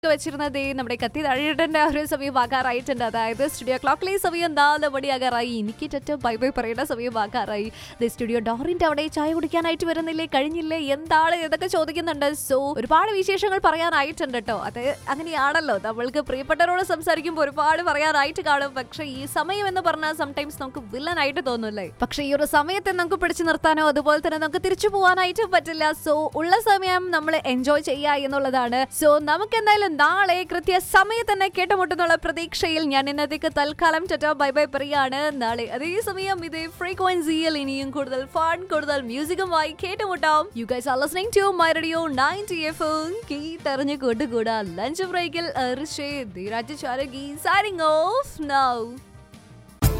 വെച്ചിരുന്നത് ദേ നമ്മുടെ കത്തി തഴയിടേണ്ട ഒരു സമയം ആകാറായിട്ടുണ്ട് അതായത് സ്റ്റുഡിയോ ക്ലോക്കിലെ സമയം നാല് മണിയാകാറായി എനിക്ക് ചറ്റ ബൈ ബൈ പറയേണ്ട സമയം ആകാറായി ദേ സ്റ്റുഡിയോ ഡോറിന്റെ അവിടെ ചായ കുടിക്കാനായിട്ട് വരുന്നില്ലേ കഴിഞ്ഞില്ലേ എന്താണ് ഇതൊക്കെ ചോദിക്കുന്നുണ്ട് സോ ഒരുപാട് വിശേഷങ്ങൾ പറയാനായിട്ടുണ്ട് കേട്ടോ അത് അങ്ങനെയാണല്ലോ നമ്മൾക്ക് പ്രിയപ്പെട്ടവരോട് സംസാരിക്കുമ്പോൾ ഒരുപാട് പറയാനായിട്ട് കാണും പക്ഷെ ഈ സമയം എന്ന് പറഞ്ഞാൽ സംടൈംസ് നമുക്ക് വില്ലനായിട്ട് തോന്നുമല്ലേ പക്ഷെ ഈ ഒരു സമയത്തെ നമുക്ക് പിടിച്ചു നിർത്താനോ അതുപോലെ തന്നെ നമുക്ക് തിരിച്ചു പോകാനായിട്ടും പറ്റില്ല സോ ഉള്ള സമയം നമ്മൾ എൻജോയ് ചെയ്യുക എന്നുള്ളതാണ് സോ നമുക്ക് എന്തായാലും നാളെ കൃത്യ സമയത്ത് തന്നെ കേട്ടുമുട്ടുന്നുള്ള പ്രതീക്ഷയിൽ ഞാൻ ഇന്നത്തേക്ക് തൽക്കാലം ടാറ്റ ബൈ ബൈ പറയാണ് നാളെ അതേ സമയം ഇതേ ഫ്രീക്വൻസിയിൽ ഇനിയും കൂടുതൽ ഫൺ കൂടുതൽ മ്യൂസിക്കുമായി കേട്ടുമുട്ടാം you guys are listening to my radio 90 എഫും കീട്ടറിഞ്ഞു കൊണ്ടുകൂടാ ലഞ്ച് ബ്രേക്കിൽ ഋഷേ ധീരാജ് ചാരകി സൈനിങ് ഓഫ് നൗ